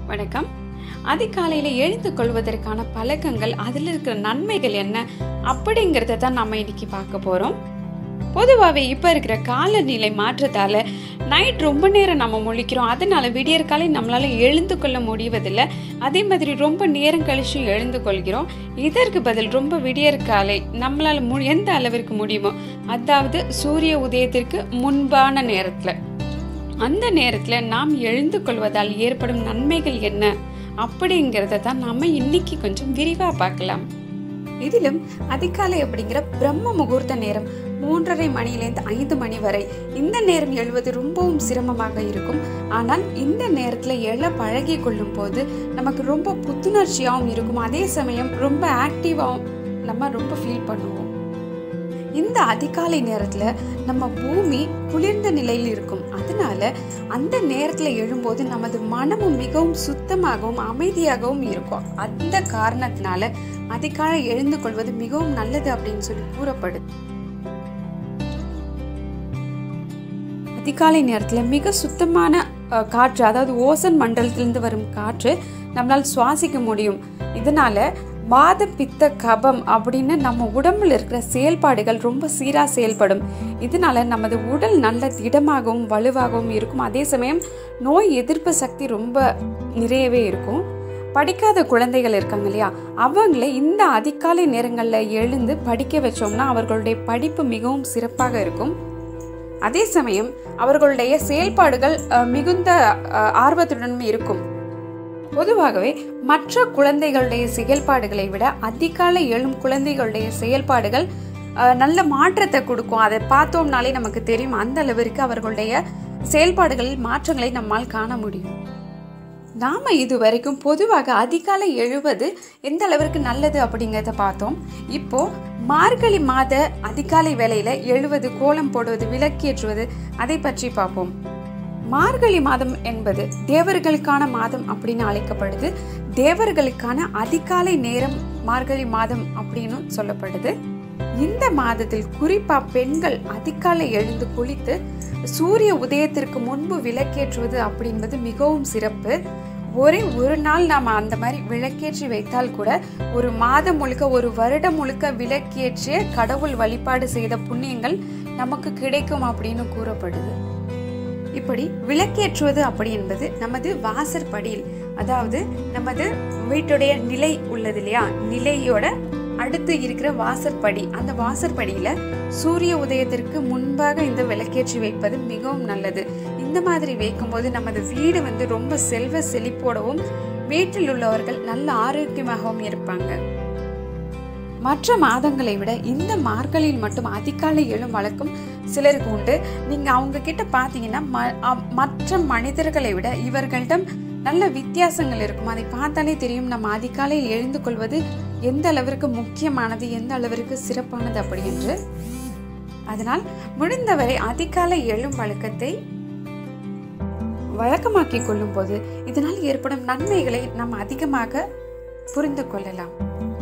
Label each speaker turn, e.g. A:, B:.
A: வணக்கம் அதிகாலையில் எழுந்து கொள்வதற்கான பழக்கங்கள் அதில் இருக்கிற நன்மைகள் என்ன அப்படிங்கிறத தான் நம்ம இன்னைக்கு பார்க்க போகிறோம் பொதுவாகவே இப்போ இருக்கிற காலநிலை மாற்றத்தால் நைட் ரொம்ப நேரம் நம்ம முழிக்கிறோம் அதனால விடியற்காலை நம்மளால் எழுந்து கொள்ள முடிவதில்லை அதே மாதிரி ரொம்ப நேரம் கழிச்சு எழுந்து கொள்கிறோம் இதற்கு பதில் ரொம்ப விடியற்காலை நம்மளால் மு எந்த அளவிற்கு முடியுமோ அதாவது சூரிய உதயத்திற்கு முன்பான நேரத்தில் அந்த நேரத்தில் நாம் எழுந்து கொள்வதால் ஏற்படும் நன்மைகள் என்ன அப்படிங்கிறத தான் நாம இன்னைக்கு கொஞ்சம் விரிவாக பார்க்கலாம் இதிலும் அதிகாலை அப்படிங்கிற பிரம்ம முகூர்த்த நேரம் மூன்றரை மணியிலேருந்து ஐந்து மணி வரை இந்த நேரம் எழுவது ரொம்பவும் சிரமமாக இருக்கும் ஆனால் இந்த நேரத்தில் எழ பழகி கொள்ளும் போது நமக்கு ரொம்ப புத்துணர்ச்சியாகவும் இருக்கும் அதே சமயம் ரொம்ப ஆக்டிவாகவும் நம்ம ரொம்ப ஃபீல் பண்ணுவோம் இந்த அதிகாலை நேரத்தில் நம்ம பூமி குளிர்ந்த நிலையில் இருக்கும் அதனால அந்த நேரத்தில் எழும்போது நமது மனமும் மிகவும் சுத்தமாகவும் அமைதியாகவும் இருக்கும் அந்த காரணத்தினால அதிகாலை எழுந்து கொள்வது மிகவும் நல்லது அப்படின்னு சொல்லி கூறப்படுது அதிகாலை நேரத்தில் மிக சுத்தமான அஹ், காற்று அதாவது ஓசன் மண்டலத்திலிருந்து வரும் காற்று நம்மளால் சுவாசிக்க முடியும் இதனால வாத பித்த கபம் அப்படின்னு நம்ம உடம்புல இருக்கிற செயல்பாடுகள் ரொம்ப சீராக செயல்படும் இதனால நமது உடல் நல்ல திடமாகவும் வலுவாகவும் இருக்கும் அதே சமயம் நோய் எதிர்ப்பு சக்தி ரொம்ப நிறையவே இருக்கும் படிக்காத குழந்தைகள் இருக்காங்க இல்லையா அவங்கள இந்த அதிகாலை நேரங்களில் எழுந்து படிக்க வச்சோம்னா அவர்களுடைய படிப்பு மிகவும் சிறப்பாக இருக்கும் அதே சமயம் அவர்களுடைய செயல்பாடுகள் அஹ், மிகுந்த அஹ், ஆர்வத்துடன் இருக்கும் பொதுவாகவே மற்ற குழந்தைகளுடைய செயல்பாடுகளை விட அதிகாலை எழும் குழந்தைகளுடைய செயல்பாடுகள் அஹ், நல்ல மாற்றத்தை கொடுக்கும் அதை பார்த்தோம்னாலே நமக்கு தெரியும் அந்த அளவிற்கு அவர்களுடைய செயல்பாடுகளில் மாற்றங்களை நம்மால் காண முடியும் நாம இதுவரைக்கும் பொதுவாக அதிகாலை எழுவது எந்த அளவிற்கு நல்லது அப்படிங்கிறத பார்த்தோம் இப்போ மார்கழி மாத அதிகாலை வேளையில எழுவது கோலம் போடுவது விளக்கேற்றுவது அதை பற்றி பார்ப்போம் மார்கழி மாதம் என்பது தேவர்களுக்கான மாதம் அப்படின்னு அழைக்கப்படுது தேவர்களுக்கான அதிகாலை நேரம் மார்கழி மாதம் அப்படின்னு சொல்லப்படுது இந்த மாதத்தில் குறிப்பா பெண்கள் அதிகாலை எழுந்து குளித்து சூரிய உதயத்திற்கு முன்பு விளக்கேற்றுவது அப்படின்பது மிகவும் சிறப்பு ஒரே ஒரு நாள் நாம் அந்த மாதிரி விளக்கேற்றி வைத்தால் கூட ஒரு மாதம் முழுக்க ஒரு வருடம் முழுக்க விளக்கேற்றிய கடவுள் வழிபாடு செய்த புண்ணியங்கள் நமக்கு கிடைக்கும் அப்படின்னு கூறப்படுது இப்படி விளக்கேற்றுவது அப்படி என்பது நமது வாசற்படியில் அதாவது நமது வீட்டுடைய நிலை உள்ளது இல்லையா நிலையோட அடுத்து இருக்கிற வாசற்படி அந்த வாசற்படியில சூரிய உதயத்திற்கு முன்பாக இந்த விளக்கேற்றி வைப்பது மிகவும் நல்லது இந்த மாதிரி வைக்கும்போது நமது வீடு வந்து ரொம்ப செல்வ செழிப்போடவும் வீட்டில் உள்ளவர்கள் நல்ல ஆரோக்கியமாகவும் இருப்பாங்க மற்ற மாதங்களை விட இந்த மார்கழியில் மட்டும் அதிகாலை எழும் வழக்கம் சிலருக்கு உண்டு நீங்க அவங்க கிட்ட பாத்தீங்கன்னா ம- அ- மற்ற மனிதர்களை விட இவர்களிடம் நல்ல வித்தியாசங்கள் இருக்கும் அதை பார்த்தாலே தெரியும் நம்ம அதிகாலையில் எழுந்து கொள்வது எந்த அளவிற்கு முக்கியமானது எந்த அளவிற்கு சிறப்பானது அப்படி என்று அதனால் முடிந்தவரை அதிகாலை எழும் வழக்கத்தை வழக்கமாக்கிக் கொள்ளும் போது இதனால் ஏற்படும் நன்மைகளை நாம் அதிகமாக புரிந்து கொள்ளலாம்